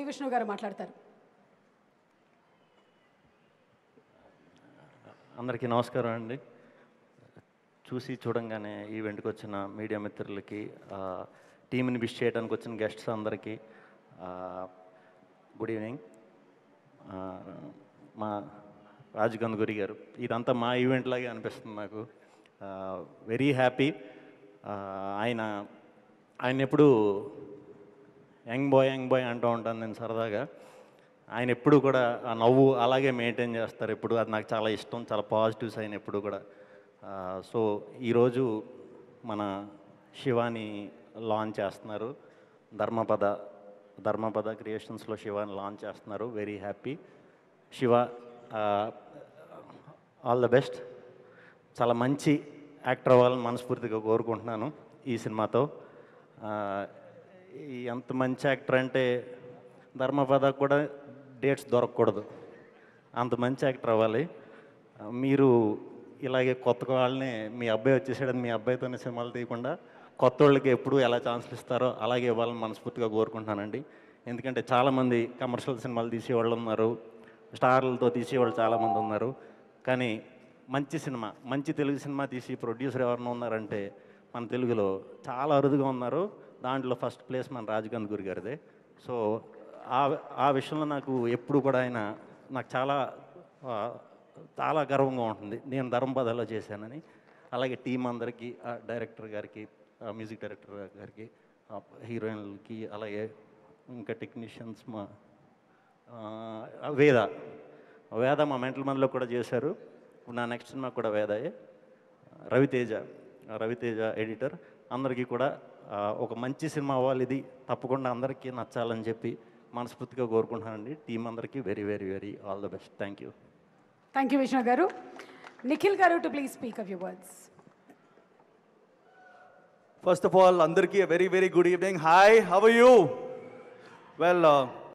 శ్రీ విష్ణు గారు మాట్లాడతారు అందరికీ నమస్కారం అండి చూసి చూడంగానే ఈవెంట్కి వచ్చిన మీడియా మిత్రులకి ఆ, టీంని విష్ చేయడానికి వచ్చిన గెస్ట్స్ అందరికీ ఆ, గుడ్ ఈవినింగ్ ఆ, మా రాజు గంధుగురి గారు ఇదంతా మా ఈవెంట్ లాగే అనిపిస్తుంది నాకు వెరీ హ్యాపీ ఆయన ఆయన ఎప్పుడు యంగ్ బాయ్ యంగ్ బాయ్ అంటూ ఉంటాను నేను సరదాగా ఆయన ఎప్పుడు కూడా ఆ నవ్వు అలాగే మెయింటైన్ చేస్తారు ఎప్పుడు అది నాకు చాలా ఇష్టం చాలా పాజిటివ్స్ ఆయన ఎప్పుడు కూడా ఆ, సో ఈరోజు మన శివాని లాంచ్ చేస్తున్నారు ధర్మపద ధర్మపద క్రియేషన్స్లో శివాని లాంచ్ చేస్తున్నారు very happy Shiva all the best చాలా మంచి యాక్టర్ అవ్వాలని మనస్ఫూర్తిగా కోరుకుంటున్నాను ఈ సినిమాతో ఆ, ఈ ఎంత మంచి యాక్టర్ అంటే ధర్మపద కూడా డేట్స్ దొరకకూడదు అంత మంచి యాక్టర్ అవ్వాలి ఆ, మీరు ఇలాగే కొత్త వాళ్ళని మీ అబ్బాయి వచ్చేసాడని మీ అబ్బాయితోనే సినిమాలు తీయకుండా కొత్త వాళ్ళకి ఎప్పుడు ఎలా ఛాన్సులు ఇస్తారో అలాగే ఇవ్వాలని మనస్ఫూర్తిగా కోరుకుంటున్నానండి ఎందుకంటే చాలామంది కమర్షియల్ సినిమాలు తీసేవాళ్ళు ఉన్నారు స్టార్లతో తీసేవాళ్ళు చాలామంది ఉన్నారు కానీ మంచి సినిమా మంచి తెలుగు సినిమా తీసి ప్రొడ్యూసర్ ఎవరైనా ఉన్నారంటే మన తెలుగులో చాలా అరుదుగా ఉన్నారు దాంట్లో ఫస్ట్ ప్లేస్ మన రాజగంధ్ గురి గారిదే సో ఆ ఆ విషయంలో నాకు ఎప్పుడు కూడా ఆయన నాకు చాలా ఆ, చాలా గర్వంగా ఉంటుంది నేను ధర్మపదలో చేశానని అలాగే టీం అందరికీ ఆ డైరెక్టర్ గారికి ఆ మ్యూజిక్ డైరెక్టర్ గారికి ఆ హీరోయిన్లకి అలాగే ఇంకా టెక్నీషియన్స్ మా ఆ, వేద వేద మా మెంటల్ మందిలో కూడా చేశారు ఇప్పుడు నా నెక్స్ట్ సినిమా కూడా వేదయే రవితేజ రవితేజ ఎడిటర్ అందరికీ కూడా ఆ, ఒక మంచి సినిమా అవ్వాలి ఇది తప్పకుండా అందరికీ నచ్చాలని చెప్పి మనస్ఫూర్తిగా కోరుకుంటున్నానండి టీం అందరికీ very very very all the best thank you thank you Vishnu గారు నిఖిల్ గారు to please speak a few words First of all, Andarki, a very, very good evening. Hi, how are you? Well, uh,